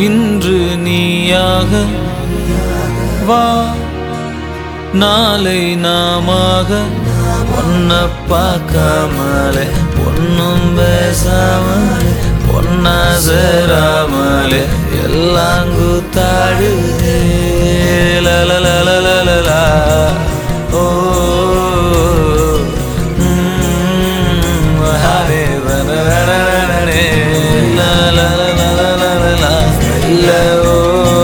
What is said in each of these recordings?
இன்று நீயாக வா நாளை நாமாக ஒன்ன பார்க்காமலே பொண்ணும் பேசாமலே பொன்னா சேராமலே எல்லாம் கூத்தாடுதே லலலலலலலா. ஓ ம், ஹரே வனரணரணே. லலலலலலலா. இல்ல, ஓ,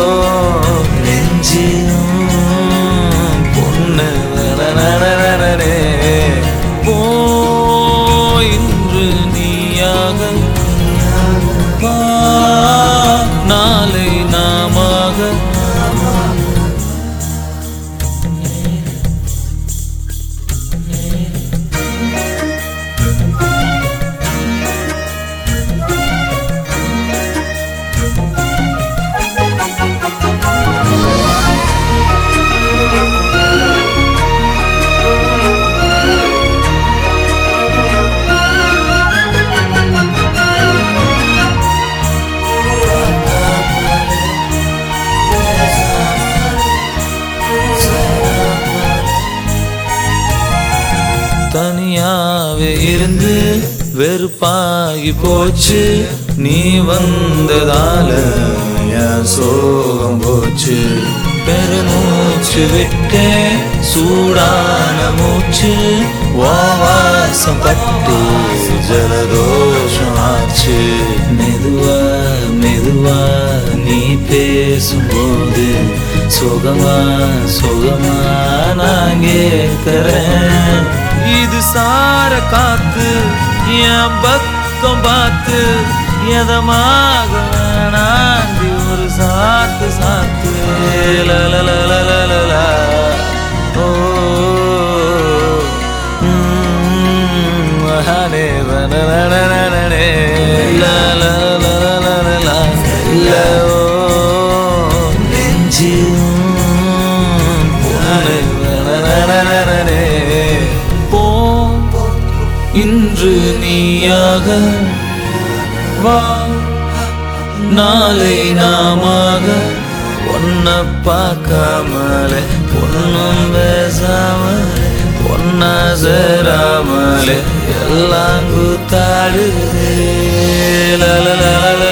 நெஞ்சிலும் பொண்ணு வனரணரணே. போ இன்று நீயாக வா, நாளை நாமாக தனியாவே இருந்து வெறுப்பாகி போச்சு நீ வந்ததால என் சோகம் போச்சு பெருமூச்சு விட்டே சூடான மூச்சு வாசம் பட்டு ஜலதோஷம் ஆச்சு மெதுவா மெதுவா நீ பேசும்போது சுகமா சுகமா நான் கேட்கிறேன் இது சார காத்து என் பக்கம் பார்த்து எதமாக வேணாண்டி ஒரு சாத்து சாத்து லலலலலலலா. ஓ ம், மகானே வனரணரணே. லலலலலலலா. இல்ல, ஓ நெஞ்சிலும் பொண்ணு வனரணரணே. போ இன்று நீயாக வா நாளை நாமாக ஒன்ன பார்க்காமலே பொண்ணும் பேசாமலே பொன்னா சேராமலே எல்லாம் கூத்தாடுதே லலலலலலா.